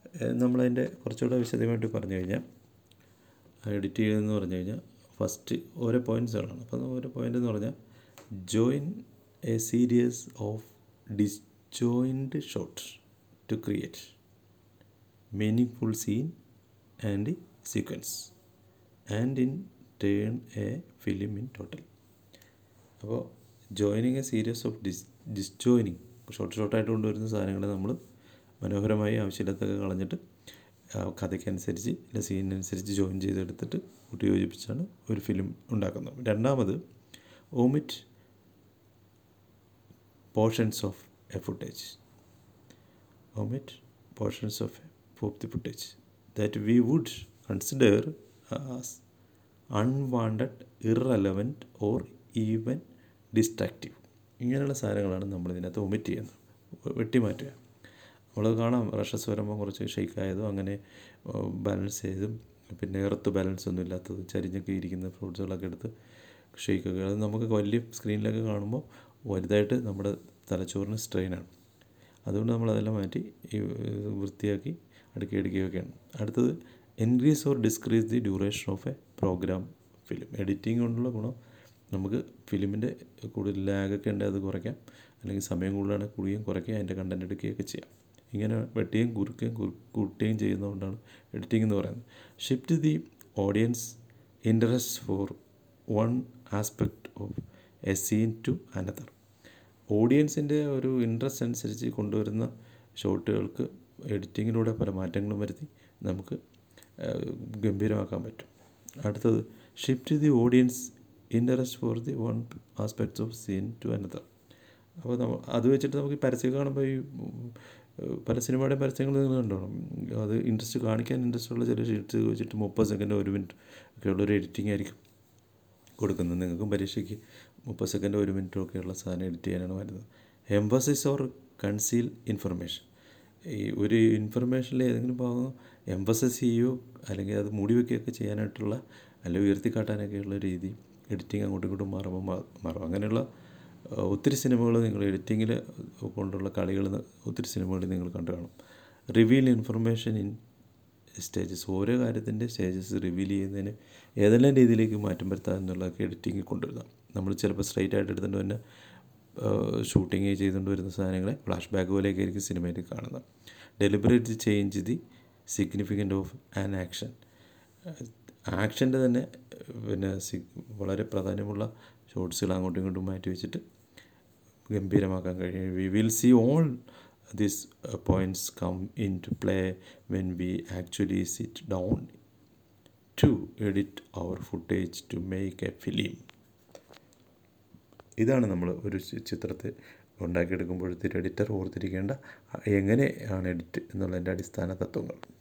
ഏഹ് നമ്മളതിൻ്റെ കുറച്ചുകൂടെ വിശദമായിട്ട് പറഞ്ഞു കഴിഞ്ഞാൽ എഡിറ്റ് ചെയ്യുന്നതെന്ന് പറഞ്ഞു കഴിഞ്ഞാൽ ഫസ്റ്റ് ഓരോ പോയിൻറ്റ്സുകളാണ് അപ്പോൾ ഓരോ പോയിൻ്റ് എന്ന് പറഞ്ഞാൽ join a series of disjoined shot to create meaningful scene and sequence and in turn a film in total അപ്പോൾ joining a series of dis disjoining short ഷോർട്ടായിട്ട് കൊണ്ടുവരുന്ന സാധനങ്ങൾ നമ്മൾ മനോഹരമായി ആവശ്യമില്ലാത്തൊക്കെ കളഞ്ഞിട്ട് ആ കഥയ്ക്കനുസരിച്ച് അല്ല സീനിനനുസരിച്ച് ജോയിൻ ചെയ്തെടുത്തിട്ട് കൂട്ടി യോജിപ്പിച്ചാണ് ഒരു ഫിലിം ഉണ്ടാക്കുന്നത് രണ്ടാമത് omit portions of a footage omit portions of, of the footage that we would consider as unwanted, irrelevant or even distractive. ഇങ്ങനെയുള്ള സാധനങ്ങളാണ് നമ്മൾ ഇതിനകത്ത് ഒമിറ്റ് ചെയ്യുന്നത് വെട്ടിമാറ്റുക നമ്മൾ കാണാം റഷസ് വരുമ്പോൾ കുറച്ച് ഷെയ്ക്കായതും അങ്ങനെ ബാലൻസ് ചെയ്തും പിന്നെ എർത്ത് ബാലൻസ് ഒന്നും ഇല്ലാത്തത് ചരിഞ്ഞൊക്കെ ഇരിക്കുന്ന ഫ്രൂട്ട്സുകളൊക്കെ എടുത്ത് ഷെയ്ക്കൊക്കെ അത് നമുക്ക് വലിയ സ്ക്രീനിലൊക്കെ കാണുമ്പോൾ വലുതായിട്ട് നമ്മുടെ തലച്ചോറിന് സ്ട്രെയിനാണ് അതുകൊണ്ട് നമ്മളതെല്ലാം മാറ്റി ഈ വൃത്തിയാക്കി അടുക്കി അടുക്കിയൊക്കെയാണ് അടുത്തത് increase or decrease the duration of a program film editing കൊണ്ടുള്ള ഗുണം നമുക്ക് ഫിലിമിൻ്റെ കൂടുതൽ ലാഗൊക്കെ ഉണ്ട് അത് കുറയ്ക്കാം അല്ലെങ്കിൽ സമയം കൂടുതലാണെങ്കിൽ കൂടുകയും കുറയ്ക്കുകയും അതിൻ്റെ കണ്ടൻറ് എടുക്കുകയൊക്കെ ചെയ്യാം ഇങ്ങനെ വെട്ടുകയും കുറുക്കുകയും കൂട്ടുകയും ചെയ്യുന്നതുകൊണ്ടാണ് എഡിറ്റിംഗ് എന്ന് പറയുന്നത് shift the audience interest for one aspect of a scene to another ഓഡിയൻസിൻ്റെ ഒരു ഇൻട്രസ്റ്റ് അനുസരിച്ച് കൊണ്ടുവരുന്ന ഷോട്ടുകൾക്ക് എഡിറ്റിങ്ങിലൂടെ പല മാറ്റങ്ങളും വരുത്തി നമുക്ക് ഗംഭീരമാക്കാൻ പറ്റും അടുത്തത് shift the audience interest for the one aspects of scene to another അപ്പോൾ നമ്മൾ അത് വെച്ചിട്ട് നമുക്ക് ഈ പരസ്യം കാണുമ്പോൾ ഈ പല സിനിമയുടെ പരസ്യങ്ങൾ നിങ്ങൾ കണ്ടോണം അത് ഇൻട്രസ്റ്റ് കാണിക്കാൻ ഇൻട്രസ്റ്റ് ഉള്ള ചില ഷീറ്റ്സ് വെച്ചിട്ട് മുപ്പത് സെക്കൻഡ് ഒരു മിനിറ്റ് ഒക്കെ ഉള്ളൊരു എഡിറ്റിംഗ് ആയിരിക്കും കൊടുക്കുന്നത് നിങ്ങൾക്കും പരീക്ഷയ്ക്ക് മുപ്പത് സെക്കൻഡ് ഒരു മിനിറ്റോ ഒക്കെയുള്ള സാധനം എഡിറ്റ് ചെയ്യാനാണ് വരുന്നത് എംഫസിസ് ഓർ കൺസീൽ ഇൻഫർമേഷൻ ഈ ഒരു ഇൻഫർമേഷനിൽ ഏതെങ്കിലും ഭാഗം എംഫസൈസ് ചെയ്യുകയോ അല്ലെങ്കിൽ അത് മൂടി വയ്ക്കുകയൊക്കെ ചെയ്യാനായിട്ടുള്ള അല്ലെങ്കിൽ ഉയർത്തിക്കാട്ടാനൊക്കെയുള്ള രീതി എഡിറ്റിംഗ് അങ്ങോട്ടും ഇങ്ങോട്ടും മാറുമ്പോൾ മാറും അങ്ങനെയുള്ള ഒത്തിരി സിനിമകൾ നിങ്ങൾ എഡിറ്റിങ്ങിൽ കൊണ്ടുള്ള കളികൾ ഒത്തിരി സിനിമകൾ നിങ്ങൾ കണ്ടു കാണും റിവീൽ ഇൻഫർമേഷൻ ഇൻ സ്റ്റേജസ് ഓരോ കാര്യത്തിൻ്റെ സ്റ്റേജസ് റിവീൽ ചെയ്യുന്നതിന് ഏതെല്ലാം രീതിയിലേക്ക് മാറ്റം വരുത്താം എന്നുള്ളതൊക്കെ എഡിറ്റിങ്ങിൽ കൊണ്ടുവരുന്നത് നമ്മൾ ചിലപ്പോൾ സ്ട്രൈറ്റ് ആയിട്ട് എടുത്തുകൊണ്ട് തന്നെ ഷൂട്ടിങ് ചെയ്തുകൊണ്ട് വരുന്ന സാധനങ്ങളെ ഫ്ലാഷ് ബാക്ക് പോലെയൊക്കെ ആയിരിക്കും സിനിമയിൽ കാണുന്നത് deliberate change the significant of an action ആക്ഷൻ്റെ തന്നെ പിന്നെ സി വളരെ പ്രാധാന്യമുള്ള ഷോട്ട്സുകൾ അങ്ങോട്ടും ഇങ്ങോട്ടും മാറ്റി വെച്ചിട്ട് ഗംഭീരമാക്കാൻ കഴിയും we will see all these uh, points come into play when we actually sit down to edit our footage to make a film ഇതാണ് നമ്മൾ ഒരു ചിത്രത്തെ ഉണ്ടാക്കിയെടുക്കുമ്പോഴത്തെ എഡിറ്റർ ഓർത്തിരിക്കേണ്ട എങ്ങനെയാണ് എഡിറ്റ് എന്നുള്ളതിൻ്റെ അടിസ്ഥാന തത്വങ്ങൾ